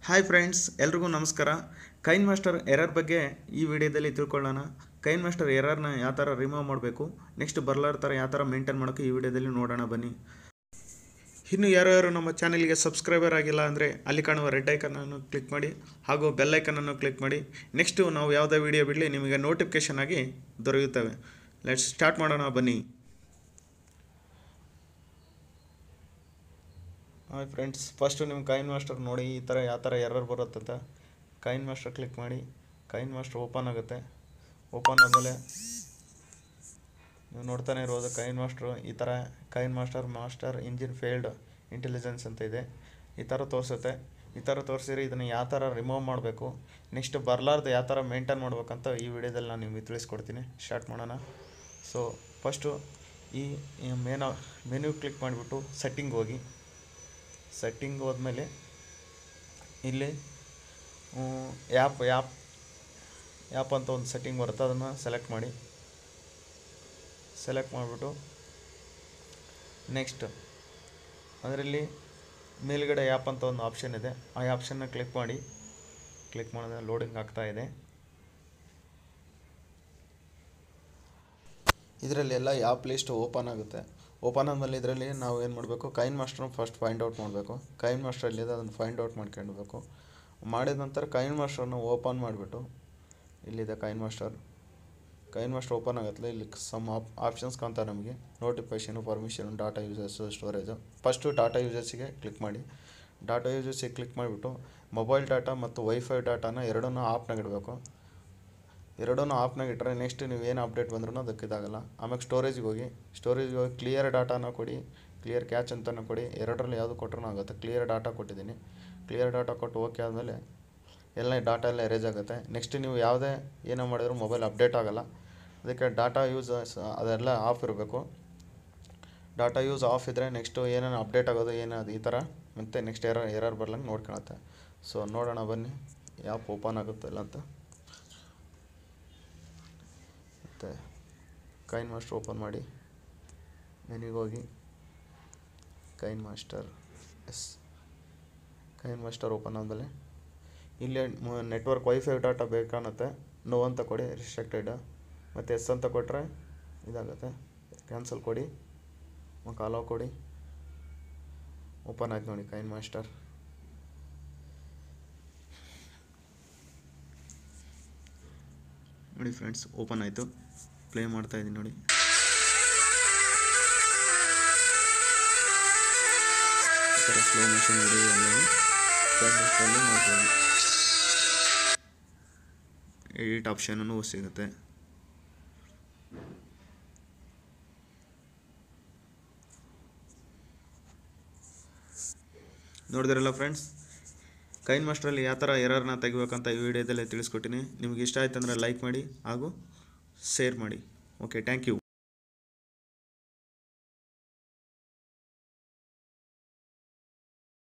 hi friends ಎಲ್ರಿಗೂ ನಮಸ್ಕಾರ ಕೈನ್ master error ಬಗ್ಗೆ ಈ ವಿಡಿಯೋದಲ್ಲಿ ತಿಳ್ಕೊಳ್ಳೋಣ ಕೈನ್ ಮಾಸ್ಟರ್ ಎರರ್ನ ಯಾವ ಥರ ರಿಮೂವ್ ಮಾಡಬೇಕು ನೆಕ್ಸ್ಟ್ ಬರ್ಲಾರ ಥರ ಯಾವ ಥರ ಮೇಂಟೈನ್ ಮಾಡೋಕ್ಕೆ ಈ ವಿಡಿಯೋದಲ್ಲಿ ನೋಡೋಣ ಬನ್ನಿ ಇನ್ನು ಯಾರ್ಯಾರು ನಮ್ಮ ಚಾನಲ್ಗೆ ಸಬ್ಸ್ಕ್ರೈಬರ್ ಆಗಿಲ್ಲ ಅಂದರೆ ಅಲ್ಲಿ ಕಾಣುವ ರೆಡ್ ಐಕನನ್ನು ಕ್ಲಿಕ್ ಮಾಡಿ ಹಾಗೂ ಬೆಲ್ ಐಕನನ್ನು ಕ್ಲಿಕ್ ಮಾಡಿ ನೆಕ್ಸ್ಟು ನಾವು ಯಾವುದೇ ವಿಡಿಯೋ ಬಿಡಲಿ ನಿಮಗೆ ನೋಟಿಫಿಕೇಷನ್ ಆಗಿ ದೊರೆಯುತ್ತವೆ ಲೆಟ್ಸ್ ಸ್ಟಾರ್ಟ್ ಮಾಡೋಣ ಬನ್ನಿ ಹಾಯ್ ಫ್ರೆಂಡ್ಸ್ ಫಸ್ಟು ನಿಮ್ಮ ಕೈನ್ ಮಾಸ್ಟರ್ ನೋಡಿ ಈ ಥರ ಯಾವ ಥರ ಎರರ್ ಬರುತ್ತಂತ ಕೈನ್ ಮಾಸ್ಟರ್ ಕ್ಲಿಕ್ ಮಾಡಿ ಕೈನ್ ಮಾಸ್ಟರ್ ಓಪನ್ ಆಗುತ್ತೆ ಓಪನ್ ಆದಮೇಲೆ ನೀವು ನೋಡ್ತಾನೆ ಇರೋದು ಕೈನ್ ಮಾಸ್ಟ್ರು ಈ ಥರ KineMaster master engine failed intelligence ಅಂತ ಇದೆ ಈ ಥರ ತೋರಿಸುತ್ತೆ ಈ ಥರ ತೋರಿಸಿದ್ರೆ ಇದನ್ನು ಯಾವ ಥರ ರಿಮೂವ್ ಮಾಡಬೇಕು ನೆಕ್ಸ್ಟ್ ಬರಲಾರ್ದು ಯಾವ ಥರ ಮೇಂಟೈನ್ ಮಾಡ್ಬೇಕಂತ ಈ ವಿಡಿಯೋದಲ್ಲಿ ನಾನು ನಿಮಗೆ ತಿಳಿಸ್ಕೊಡ್ತೀನಿ ಸ್ಟಾರ್ಟ್ ಮಾಡೋಣ ಸೊ ಫಸ್ಟು ಈ ಮೇನ ಮೆನ್ಯೂ ಕ್ಲಿಕ್ ಮಾಡಿಬಿಟ್ಟು ಸೆಟ್ಟಿಂಗ್ ಹೋಗಿ ಸೆಟ್ಟಿಂಗ್ ಹೋದ್ಮೇಲೆ ಇಲ್ಲಿ ಆ್ಯಪ್ ಆ್ಯಪ್ ಆ್ಯಪ್ ಅಂತ ಒಂದು ಸೆಟ್ಟಿಂಗ್ ಬರುತ್ತೆ ಅದನ್ನು ಸೆಲೆಕ್ಟ್ ಮಾಡಿ ಸೆಲೆಕ್ಟ್ ಮಾಡಿಬಿಟ್ಟು ನೆಕ್ಸ್ಟ್ ಅದರಲ್ಲಿ ಮೇಲ್ಗಡೆ ಆ್ಯಪ್ ಅಂತ ಒಂದು ಆಪ್ಷನ್ ಇದೆ ಆ ಆಪ್ಷನ್ನ ಕ್ಲಿಕ್ ಮಾಡಿ ಕ್ಲಿಕ್ ಮಾಡಿದ್ರೆ ಲೋಡಿಂಗ್ ಆಗ್ತಾ ಇದೆ ಇದರಲ್ಲಿ ಎಲ್ಲ ಆ್ಯಪ್ ಲಿಸ್ಟ್ ಓಪನ್ ಆಗುತ್ತೆ ಓಪನ್ ಆದಮೇಲೆ ಇದರಲ್ಲಿ ನಾವು ಏನು ಮಾಡಬೇಕು ಕೈನ್ ಮಾಸ್ಟರ್ನ ಫಸ್ಟ್ ಫೈಂಡ್ ಔಟ್ ಮಾಡಬೇಕು ಕೈನ್ ಮಾಸ್ಟರ್ ಎಲ್ಲಿದೆ ಅದನ್ನು ಫೈಂಡ್ ಔಟ್ ಮಾಡ್ಕೊಳ್ಬೇಕು ಮಾಡಿದ ನಂತರ ಕೈನ್ ಮಾಸ್ಟರ್ನ ಓಪನ್ ಮಾಡಿಬಿಟ್ಟು ಇಲ್ಲಿದೆ KineMaster KineMaster open ಆಗುತ್ತಲ್ಲ ಇಲ್ಲಿ ಸಮ್ ಆಪ್ ಆಪ್ಷನ್ಸ್ ಕಾಣ್ತಾ ನಮಗೆ notification permission data users storage first data ಯೂಸರ್ಸಿಗೆ ಕ್ಲಿಕ್ ಮಾಡಿ ಡಾಟಾ ಯೂಸರ್ಸಿಗೆ ಕ್ಲಿಕ್ ಮಾಡಿಬಿಟ್ಟು ಮೊಬೈಲ್ ಡಾಟಾ ಮತ್ತು ವೈಫೈ ಡಾಟಾನ ಎರಡನ್ನೂ ಆಫ್ನಾಗ ಇಡಬೇಕು ಎರಡನ್ನೂ ಆಫ್ನಾಗ ಇಟ್ಟರೆ ನೆಕ್ಸ್ಟ್ ನೀವು ಏನು ಅಪ್ಡೇಟ್ ಬಂದ್ರೂ ಅದಕ್ಕೆ ಇದಾಗಲ್ಲ ಆಮೇಲೆ ಸ್ಟೋರೇಜಿಗೆ ಹೋಗಿ ಸ್ಟೋರೇಜ್ಗೆ ಹೋಗಿ ಕ್ಲಿಯರ್ ಡಾಟಾನ ಕೊಡಿ ಕ್ಲಿಯರ್ ಕ್ಯಾಚ್ ಅಂತಲೂ ಕೊಡಿ ಎರಡರಲ್ಲಿ ಯಾವುದು ಕೊಟ್ಟರೂ ಆಗುತ್ತೆ ಕ್ಲಿಯರ್ ಡಾಟಾ ಕೊಟ್ಟಿದ್ದೀನಿ ಕ್ಲಿಯರ್ ಡಾಟಾ ಕೊಟ್ಟು ಓಕೆ ಆದಮೇಲೆ ಎಲ್ಲ ಡಾಟಾ ಎಲ್ಲ ಎರೇಜ್ ಆಗುತ್ತೆ ನೆಕ್ಸ್ಟ್ ನೀವು ಯಾವುದೇ ಏನೋ ಮಾಡಿದ್ರು ಮೊಬೈಲ್ ಅಪ್ಡೇಟ್ ಆಗೋಲ್ಲ ಅದಕ್ಕೆ ಡಾಟಾ ಯೂಸ್ ಅದೆಲ್ಲ ಆಫ್ ಇರಬೇಕು ಡಾಟಾ ಯೂಸ್ ಆಫ್ ಇದ್ದರೆ ನೆಕ್ಸ್ಟು ಏನೇನು ಅಪ್ಡೇಟ್ ಆಗೋದು ಏನಾದ್ರು ಈ ಥರ ಮತ್ತು ನೆಕ್ಸ್ಟ್ ಎರರ್ ಎರರ್ ಬರ್ಲಂಗೆ ನೋಡ್ಕೊಳತ್ತೆ ಸೊ ನೋಡೋಣ ಬನ್ನಿ ಆ್ಯಪ್ ಓಪನ್ ಆಗುತ್ತೆ ಇಲ್ಲ ಅಂತ ಮತ್ತು ಕೈನ್ ಮಾಸ್ಟರ್ ಓಪನ್ ಮಾಡಿ ಮೆನಿಗೆ ಹೋಗಿ KineMaster yes KineMaster open ಆದಮೇಲೆ ಇಲ್ಲೇ ನೆಟ್ವರ್ಕ್ ವೈಫೈ ಡಾಟಾ ಬೇಕಾಗುತ್ತೆ ನೋ ಅಂತ ಕೊಡಿ ರಿಸ್ಟ್ರಿಕ್ಟೆಡ್ ಮತ್ತು ಎಸ್ ಅಂತ ಕೊಟ್ಟರೆ ಇದಾಗುತ್ತೆ ಕ್ಯಾನ್ಸಲ್ ಕೊಡಿ ಮತ್ತು ಅಲೋ ಕೊಡಿ ಓಪನ್ ಆಯ್ತು ನೋಡಿ ಕೈನ್ ಮಾಸ್ಟರ್ ನೋಡಿ ಫ್ರೆಂಡ್ಸ್ ಓಪನ್ ಆಯಿತು ಪ್ಲೇ ಮಾಡ್ತಾ ಇದ್ದೀನಿ ನೋಡಿ ಈ ಥರ ಸ್ಲೋ ಮೋಷನ್ ವಿಡಿಯೋ ಎಲ್ಲವೂ ಕ್ಯಾನ್ವಸ್ನಲ್ಲಿ ಮಾಡ್ಬೋದು ಎಡಿಟ್ ಆಪ್ಷನೂ ಸಿಗುತ್ತೆ ನೋಡಿದ್ರಲ್ಲ ಫ್ರೆಂಡ್ಸ್ ಕೈನ್ ಮಾಸ್ಟ್ರಲ್ಲಿ ಯಾವ ಥರ ಎರರ್ನ ತೆಗಿಬೇಕಂತ ಈ ವಿಡಿಯೋದಲ್ಲೇ ತಿಳಿಸ್ಕೊಟ್ಟಿನಿ ನಿಮ್ಗೆ ಇಷ್ಟ ಆಯ್ತು ಅಂದರೆ ಲೈಕ್ ಮಾಡಿ ಹಾಗೂ ಶೇರ್ ಮಾಡಿ ಓಕೆ ಥ್ಯಾಂಕ್ ಯು